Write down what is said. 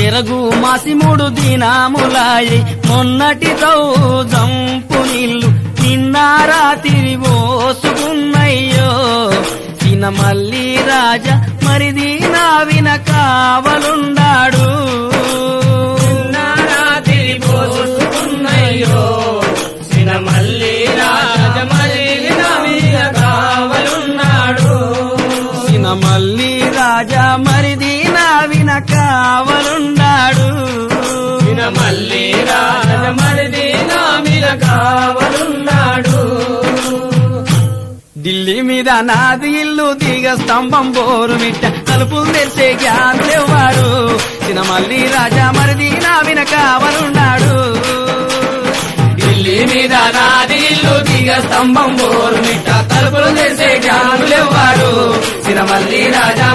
చెరగు మాసి మూడు దినాములాయి మొన్నటి జంపు నీళ్ళు నిన్న రాత్రి పోసుకున్నయ్యో చిన్న మల్లి రాజా మరిది నా విన కావలుండాడు నారాతిరి పోసుకున్నయ్యో సిన మల్లి రాజమల్లి నా మీద కావలున్నాడు చిన్న మల్లి రాజా మరిది నా విన కావలుండాడు సిన మల్లి రాజమల్లి నా మీద కావలున్నాడు ఢిల్లీ మీద నాది ఇల్లు దిగ స్తంభం బోరు మిట్ట తలుపులు తెరిసే జ్ఞానులెవ్వాడు చిన్న మల్లి రాజా మరిది నా విన కావలున్నాడు ఢిల్లీ మీద నాది ఇల్లు దిగ స్తంభం బోరు మిట్ట తలుపులు తెరిసే జ్ఞానులెవ్వాడు సిన మల్లి రాజా